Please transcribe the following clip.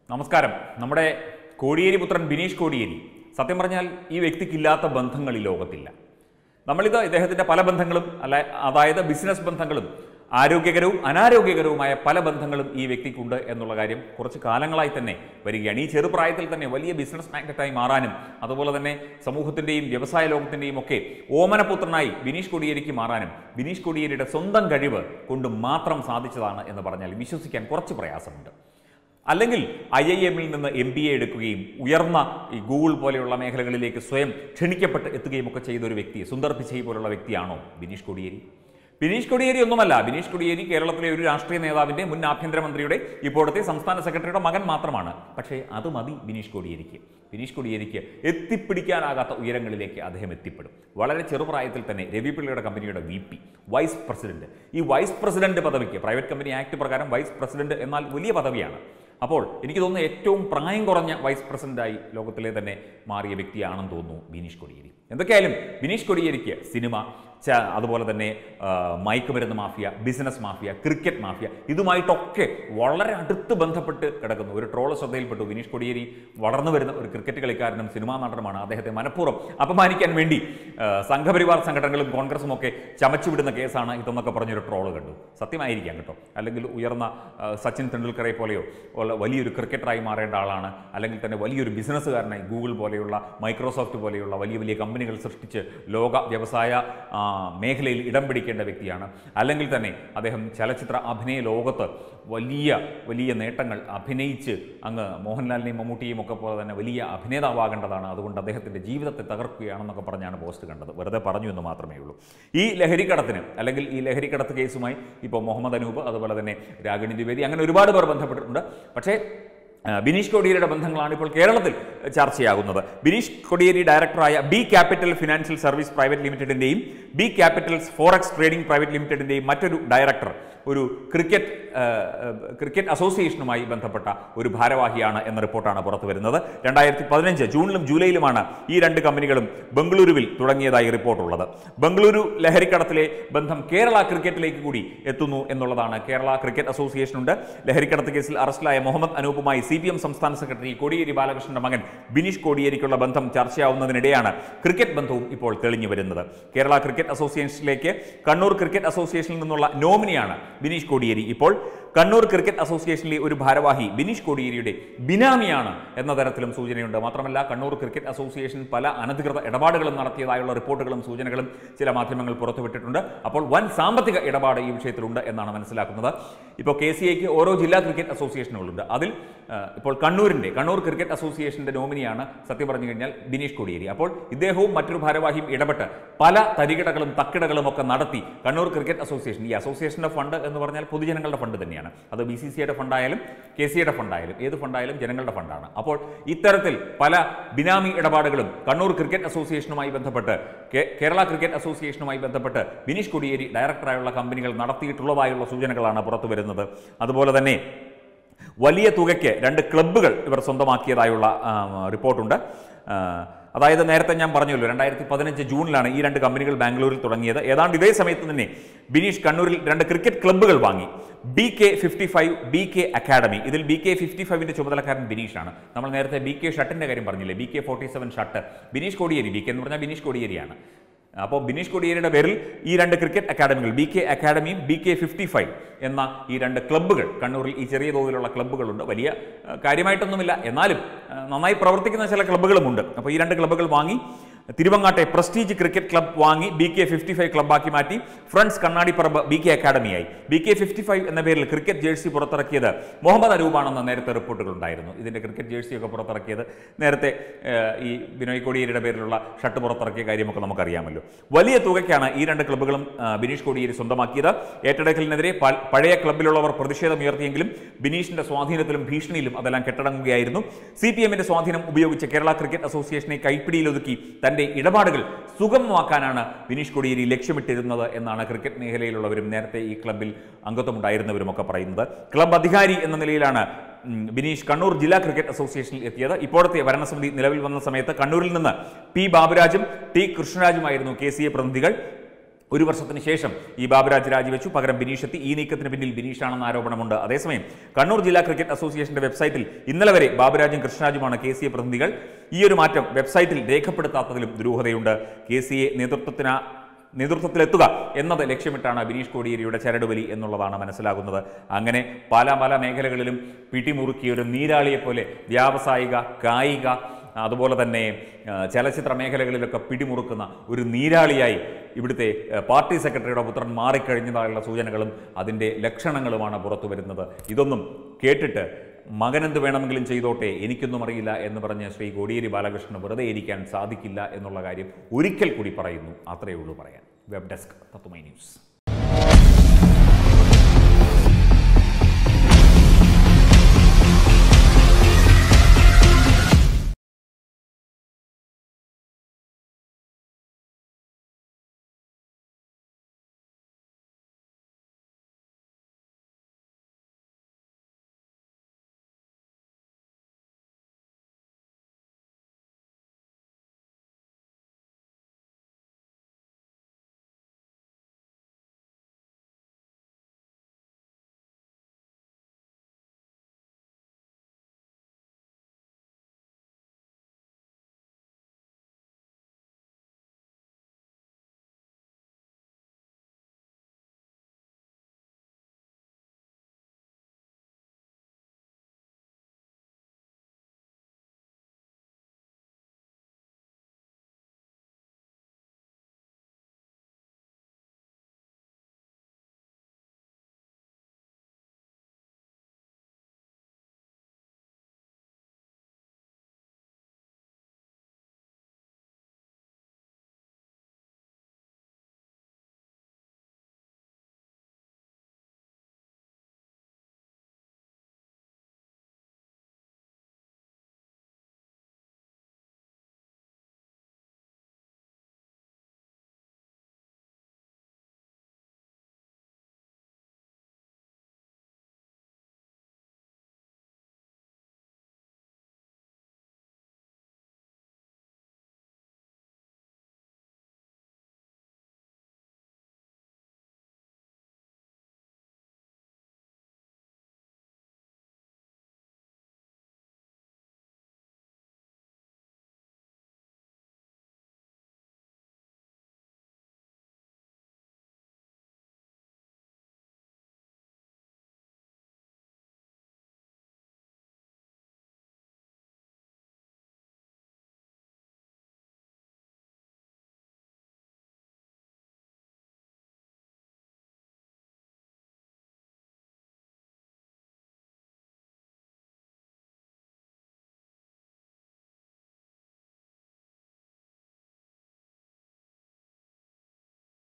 നമസ്കാരം നമ്മുടെ കോടിയേരി പുത്രൻ ബിനീഷ് കോടിയേരി സത്യം പറഞ്ഞാൽ ഈ വ്യക്തിക്കില്ലാത്ത ബന്ധങ്ങൾ ഈ ലോകത്തില്ല നമ്മളിത് ഇദ്ദേഹത്തിൻ്റെ പല ബന്ധങ്ങളും അല്ല അതായത് ബിസിനസ് ബന്ധങ്ങളും ആരോഗ്യകരവും അനാരോഗ്യകരവുമായ പല ബന്ധങ്ങളും ഈ വ്യക്തിക്കുണ്ട് എന്നുള്ള കാര്യം കുറച്ച് കാലങ്ങളായി തന്നെ വരികയാണ് ഈ ചെറുപ്രായത്തിൽ തന്നെ വലിയ ബിസിനസ് മാഗ്നറ്റായി മാറാനും അതുപോലെ തന്നെ സമൂഹത്തിൻ്റെയും വ്യവസായ ലോകത്തിൻ്റെയും ഒക്കെ ഓമനപുത്രനായി ബിനീഷ് കൊടിയേരിക്ക് മാറാനും ബിനീഷ് കൊടിയേരിയുടെ സ്വന്തം കഴിവ് കൊണ്ട് മാത്രം സാധിച്ചതാണ് എന്ന് പറഞ്ഞാൽ വിശ്വസിക്കാൻ കുറച്ച് പ്രയാസമുണ്ട് അല്ലെങ്കിൽ ഐ ഐ എമ്മിൽ നിന്ന് എം ബി എ എടുക്കുകയും ഉയർന്ന ഈ ഗൂഗിൾ പോലെയുള്ള മേഖലകളിലേക്ക് സ്വയം ക്ഷണിക്കപ്പെട്ട് എത്തുകയും ഒക്കെ ചെയ്ത ഒരു വ്യക്തി സുന്ദർ പിച്ചൈ പോലുള്ള വ്യക്തിയാണോ ബിനീഷ് കൊടിയേരി ബിനീഷ് കൊടിയേരി ഒന്നുമല്ല ബിനീഷ് കൊടിയേരി കേരളത്തിലെ ഒരു രാഷ്ട്രീയ നേതാവിന്റെ മുൻ ആഭ്യന്തരമന്ത്രിയുടെ ഇപ്പോഴത്തെ സംസ്ഥാന സെക്രട്ടറിയുടെ മകൻ മാത്രമാണ് പക്ഷേ അത് മതി ബിനീഷ് കൊടിയേരിക്ക് ബിനീഷ് കൊടിയേരിക്ക് എത്തിപ്പിടിക്കാനാകാത്ത ഉയരങ്ങളിലേക്ക് അദ്ദേഹം എത്തിപ്പെടും വളരെ ചെറുപ്രായത്തിൽ തന്നെ രവി പിള്ളയുടെ കമ്പനിയുടെ വി പി വൈസ് പ്രസിഡന്റ് ഈ വൈസ് പ്രസിഡന്റ് പദവിക്ക് പ്രൈവറ്റ് കമ്പനി ആക്ട് പ്രകാരം വൈസ് പ്രസിഡന്റ് എന്നാൽ വലിയ പദവിയാണ് അപ്പോൾ എനിക്ക് തോന്നുന്നു ഏറ്റവും പ്രായം കുറഞ്ഞ വൈസ് പ്രസിഡന്റായി ലോകത്തിലെ തന്നെ മാറിയ വ്യക്തിയാണെന്ന് തോന്നുന്നു ബിനീഷ് കൊടിയേരി എന്തൊക്കെയായാലും ബിനീഷ് കൊടിയേരിക്ക് സിനിമ ച അതുപോലെ തന്നെ ആ, മയക്കുമരുന്ന് mafia business mafia cricket mafia ഇതുമായിട്ടൊക്കെ വളരെ അടുത്ത് ബന്ധപ്പെട്ട് കിടക്കുന്നു ഒരു ട്രോള് ശ്രദ്ധയിൽപ്പെട്ടു ബിനീഷ് കൊടിയേരി വളർന്നു വരുന്ന ഒരു ക്രിക്കറ്റ് കളിക്കാരനും സിനിമാ നടനുമാണ് അദ്ദേഹത്തെ മനഃപൂർവ്വം അപമാനിക്കാൻ വേണ്ടി ആ, സംഘപരിവാർ സംഘടനകളും കോൺഗ്രസും ഒക്കെ ചമച്ചുവിടുന്ന കേസാണ് ഇതെന്നൊക്കെ പറഞ്ഞൊരു ട്രോള് കണ്ടു സത്യമായിരിക്കാം കേട്ടോ അല്ലെങ്കിൽ ഉയർന്ന ആ, സച്ചിൻ തെണ്ടുൽക്കറെ പോലെയോ ഉള്ള വലിയൊരു ക്രിക്കറ്ററായി മാറേണ്ട ആളാണ് അല്ലെങ്കിൽ തന്നെ വലിയൊരു ബിസിനസ്സുകാരനായി ഗൂഗിൾ പോലെയുള്ള മൈക്രോസോഫ്റ്റ് പോലെയുള്ള വലിയ വലിയ കമ്പനികൾ സൃഷ്ടിച്ച് ലോക വ്യവസായ ആ, മേഖലയിൽ ഇടം പിടിക്കേണ്ട വ്യക്തിയാണ് അല്ലെങ്കിൽ തന്നെ അദ്ദേഹം ചലച്ചിത്ര അഭിനയ ലോകത്ത് വലിയ വലിയ നേട്ടങ്ങൾ അഭിനയിച്ച് അങ്ങ് മോഹൻലാലിനെയും മമ്മൂട്ടിയും ഒക്കെ പോലെ തന്നെ വലിയ അഭിനേതാവാകേണ്ടതാണ് അതുകൊണ്ട് അദ്ദേഹത്തിൻ്റെ ജീവിതത്തെ തകർക്കുകയാണെന്നൊക്കെ പറഞ്ഞാണ് പോസ്റ്റ് കണ്ടത് വെറുതെ പറഞ്ഞു എന്ന് മാത്രമേ ഉള്ളൂ ഈ ലഹരിക്കടത്തിന് അല്ലെങ്കിൽ ഈ ലഹരിക്കടത്ത് കേസുമായി ഇപ്പോൾ മുഹമ്മദ് അനൂപ് അതുപോലെ തന്നെ രാഗിണി ദ്വിവേദി അങ്ങനെ ഒരുപാട് പേർ ബന്ധപ്പെട്ടിട്ടുണ്ട് പക്ഷേ ആ, ബിനീഷ് കൊടിയേരിയുടെ ബന്ധങ്ങളാണ് ഇപ്പോൾ കേരളത്തിൽ ചർച്ചയാകുന്നത് ബിനീഷ് കൊടിയേരി ഡയറക്ടറായ B capital financial service private ലിമിറ്റഡിൻ്റെയും B capitals forex trading private ലിമിറ്റഡിൻ്റെയും മറ്റൊരു ഡയറക്ടർ ഒരു ക്രിക്കറ്റ് ആ, ആ, ക്രിക്കറ്റ് അസോസിയേഷനുമായി ബന്ധപ്പെട്ട ഒരു ഭാരവാഹിയാണ് എന്ന റിപ്പോർട്ടാണ് പുറത്തു വരുന്നത് രണ്ടായിരത്തി പതിനഞ്ച് ജൂണിലും ജൂലൈയിലുമാണ് ഈ രണ്ട് കമ്പനികളും ബംഗളൂരുവിൽ തുടങ്ങിയതായി റിപ്പോർട്ടുള്ളത് ബംഗളൂരു ലഹരിക്കടത്തിലെ ബന്ധം കേരള ക്രിക്കറ്റിലേക്ക് കൂടി എത്തുന്നു എന്നുള്ളതാണ് കേരള ക്രിക്കറ്റ് അസോസിയേഷനുണ്ട് ലഹരിക്കടത്ത് കേസിൽ അറസ്റ്റിലായ മുഹമ്മദ് അനൂപുമായി സി പി എം സംസ്ഥാന സെക്രട്ടറി കോടിയേരി ബാലകൃഷ്ണന്റെ മകൻ ബിനീഷ് കോടിയേരിക്കുള്ള ബന്ധം ചർച്ചയാവുന്നതിനിടെയാണ് ക്രിക്കറ്റ് ബന്ധവും ഇപ്പോൾ തെളിഞ്ഞു വരുന്നത് കേരള ക്രിക്കറ്റ് അസോസിയേഷനിലേക്ക് കണ്ണൂർ ക്രിക്കറ്റ് അസോസിയേഷനിൽ നിന്നുള്ള നോമിനിയാണ് ബിനീഷ് കോടിയേരി ഇപ്പോൾ കണ്ണൂർ ക്രിക്കറ്റ് അസോസിയേഷനിലെ ഒരു ഭാരവാഹി ബിനീഷ് കോടിയേരിയുടെ ബിനാമിയാണ് എന്ന തരത്തിലും സൂചനയുണ്ട് മാത്രമല്ല കണ്ണൂർ ക്രിക്കറ്റ് അസോസിയേഷൻ പല അനധികൃത ഇടപാടുകളും നടത്തിയതായുള്ള റിപ്പോർട്ടുകളും സൂചനകളും ചില മാധ്യമങ്ങൾ പുറത്തുവിട്ടിട്ടുണ്ട് അപ്പോൾ വൻ സാമ്പത്തിക ഇടപാട് ഈ വിഷയത്തിലുണ്ട് എന്നാണ് മനസ്സിലാക്കുന്നത് ഇപ്പോൾ കെ സി ഐക്ക് ഓരോ ജില്ലാ ക്രിക്കറ്റ് അസോസിയേഷനുകളുണ്ട് അതിൽ ആ, ഇപ്പോൾ കണ്ണൂരിൻ്റെ കണ്ണൂർ ക്രിക്കറ്റ് അസോസിയേഷൻ്റെ നോമിനിയാണ് സത്യം പറഞ്ഞു കഴിഞ്ഞാൽ ബിനീഷ് കോടിയേരി അപ്പോൾ ഇദ്ദേഹവും മറ്റൊരു ഭാരവാഹിയും ഇടപെട്ട് പല തരികിടകളും തക്കിടകളും ഒക്കെ നടത്തി കണ്ണൂർ ക്രിക്കറ്റ് അസോസിയേഷൻ ഈ അസോസിയേഷൻ്റെ ഫണ്ട് എന്ന് പറഞ്ഞാൽ പൊതുജനങ്ങളുടെ ഫണ്ട് തന്നെയാണ് അത് ബി സി സിയുടെ ഫണ്ടായാലും കെ സിയുടെ ഫണ്ടായാലും ഏത് ഫണ്ടായാലും ജനങ്ങളുടെ ഫണ്ടാണ് അപ്പോൾ ഇത്തരത്തിൽ പല ബിനാമി ഇടപാടുകളും കണ്ണൂർ ക്രിക്കറ്റ് അസോസിയേഷനുമായി ബന്ധപ്പെട്ട് കേ- കേരള ക്രിക്കറ്റ് അസോസിയേഷനുമായി ബന്ധപ്പെട്ട് ബിനീഷ് കൊടിയേരി ഡയറക്ടറായുള്ള കമ്പനികൾ നടത്തിയിട്ടുള്ളതായുള്ള സൂചനകളാണ് പുറത്തു വരുന്നത് അതുപോലെ തന്നെ വലിയ തുകയ്ക്ക് രണ്ട് ക്ലബ്ബുകൾ ഇവർ സ്വന്തമാക്കിയതായുള്ള ആ, റിപ്പോർട്ടുണ്ട് ആ, അതായത് നേരത്തെ ഞാൻ പറഞ്ഞല്ലോ രണ്ടായിരത്തി പതിനഞ്ച് ജൂണിലാണ് ഈ രണ്ട് കമ്പനികൾ ബാംഗ്ലൂരിൽ തുടങ്ങിയത് ഏതാണ്ട് ഇതേ സമയത്ത് തന്നെ ബിനീഷ് കണ്ണൂരിൽ രണ്ട് ക്രിക്കറ്റ് ക്ലബ്ബുകൾ വാങ്ങി B K fifty five B K academy ഇതിൽ ബി കെ ഫിഫ്റ്റി ഫൈവിൻ്റെ ചുമതലക്കാരൻ ബിനീഷാണ് നമ്മൾ നേരത്തെ ബി കെ ഷട്ടിൻ്റെ കാര്യം പറഞ്ഞില്ലേ ബി കെ ഫോർട്ടി സെവൻ ഷട്ട് ബിനീഷ് കോടിയേരി ബി കെ എന്ന് പറഞ്ഞാൽ ബിനീഷ് കോടിയേരിയാണ് അപ്പോൾ ബിനീഷ് കൊടിയേരിയുടെ പേരിൽ ഈ രണ്ട് ക്രിക്കറ്റ് അക്കാഡമികൾ ബി കെ അക്കാഡമിയും ബി കെ ഫിഫ്റ്റി ഫൈവ് എന്ന ഈ രണ്ട് ക്ലബ്ബുകൾ കണ്ണൂരിൽ ഈ ചെറിയ തോതിലുള്ള ക്ലബ്ബുകളുണ്ട് വലിയ ആ, കാര്യമായിട്ടൊന്നുമില്ല എന്നാലും ആ, നന്നായി പ്രവർത്തിക്കുന്ന ചില ക്ലബ്ബുകളുമുണ്ട് അപ്പോൾ ഈ രണ്ട് ക്ലബ്ബുകൾ വാങ്ങി തിരുവങ്ങാട്ടെ പ്രസ്റ്റീജ് ക്രിക്കറ്റ് ക്ലബ് വാങ്ങി ബി കെ ഫിഫ്റ്റി ഫൈവ് ക്ലബ്ബാക്കി മാറ്റി ഫ്രണ്ട്സ് കണ്ണാടിപ്പറമ്പ് ബി കെ അക്കാഡമിയായി ബി കെ ഫിഫ്റ്റി ഫൈവ് എന്ന പേരിൽ ക്രിക്കറ്റ് ജേഴ്സി പുറത്തിറക്കിയത് മുഹമ്മദ് അനൂപാണെന്ന് നേരത്തെ റിപ്പോർട്ടുകൾ ഉണ്ടായിരുന്നു ഇതിൻ്റെ ക്രിക്കറ്റ് ജേഴ്സിയൊക്കെ പുറത്തിറക്കിയത് നേരത്തെ ഏഹ്, ഈ ബിനോയ് കോടിയേരിയുടെ പേരിലുള്ള ഷർട്ട് പുറത്തിറക്കിയ കാര്യമൊക്കെ നമുക്കറിയാമല്ലോ വലിയ തുകയ്ക്കാണ് ഈ രണ്ട് ക്ലബ്ബുകളും ആ, ബിനീഷ് കോടിയേരി സ്വന്തമാക്കിയത് ഏറ്റെടുക്കലിനെതിരെ പ- പഴയ ക്ലബ്ബിലുള്ളവർ പ്രതിഷേധം ഉയർത്തിയെങ്കിലും ബിനീഷിന്റെ സ്വാധീനത്തിലും ഭീഷണിയിലും അതെല്ലാം കെട്ടടങ്ങുകയായിരുന്നു സി പി എമ്മിന്റെ സ്വാധീനം ഉപയോഗിച്ച് കേരള ക്രിക്കറ്റ് അസോസിയേഷനെ കൈപ്പിടിയിലൊതുക്കി തന്റെ ഇടപാടുകൾ സുഗമമാക്കാനാണ് ബിനീഷ് കോടിയേരി ലക്ഷ്യമിട്ടിരുന്നത് എന്നാണ് ക്രിക്കറ്റ് മേഖലയിലുള്ളവരും നേരത്തെ ഈ ക്ലബ്ബിൽ അംഗത്വമുണ്ടായിരുന്നവരും ഒക്കെ പറയുന്നത് ക്ലബ് അധികാരി എന്ന നിലയിലാണ് ഉം, ബിനീഷ് കണ്ണൂർ ജില്ലാ ക്രിക്കറ്റ് അസോസിയേഷനിൽ എത്തിയത് ഇപ്പോഴത്തെ ഭരണസമിതി നിലവിൽ വന്ന സമയത്ത് കണ്ണൂരിൽ നിന്ന് പി ബാബുരാജും ടി കൃഷ്ണരാജുമായിരുന്നു കെ സി എ പ്രതിനിധികൾ ഒരു വർഷത്തിന് ശേഷം ഈ ബാബുരാജ് രാജിവെച്ചു പകരം ബിനീഷ് എത്തി ഈ നീക്കത്തിന് പിന്നിൽ ബിനീഷാണെന്ന ആരോപണമുണ്ട് അതേസമയം കണ്ണൂർ ജില്ലാ ക്രിക്കറ്റ് അസോസിയേഷന്റെ വെബ്സൈറ്റിൽ ഇന്നലെ വരെ ബാബുരാജും കൃഷ്ണരാജുമാണ് കെ സി എ പ്രതിനിധികൾ ഈ ഒരു മാറ്റം വെബ്സൈറ്റിൽ രേഖപ്പെടുത്താത്തതിലും ദുരൂഹതയുണ്ട് കെ സി എ നേതൃത്വത്തിന് നേതൃത്വത്തിലെത്തുക എന്നത് ലക്ഷ്യമിട്ടാണ് ബിനീഷ് കോടിയേരിയുടെ ചരടുവലി എന്നുള്ളതാണ് മനസ്സിലാകുന്നത് അങ്ങനെ പല പല മേഖലകളിലും പിടിമുറുക്കിയ ഒരു നീരാളിയെ പോലെ വ്യാവസായിക കായിക അതുപോലെ തന്നെ ആ, ചലച്ചിത്ര മേഖലകളിലൊക്കെ പിടിമുറുക്കുന്ന ഒരു നീരാളിയായി ഇവിടുത്തെ ആ, പാർട്ടി സെക്രട്ടറിയുടെ പുത്രൻ മാറിക്കഴിഞ്ഞതായുള്ള സൂചനകളും അതിൻ്റെ ലക്ഷണങ്ങളുമാണ് പുറത്തു വരുന്നത് ഇതൊന്നും കേട്ടിട്ട് മകനെന്ത് വേണമെങ്കിലും ചെയ്തോട്ടെ എനിക്കൊന്നും അറിയില്ല എന്ന് പറഞ്ഞ് ശ്രീ കോടിയേരി ബാലകൃഷ്ണന് വെറുതെ ഇരിക്കാൻ സാധിക്കില്ല എന്നുള്ള കാര്യം ഒരിക്കൽ കൂടി പറയുന്നു അത്രയേ ഉള്ളൂ പറയാൻ വെബ് ഡെസ്ക് തത്തുമൈ ന്യൂസ്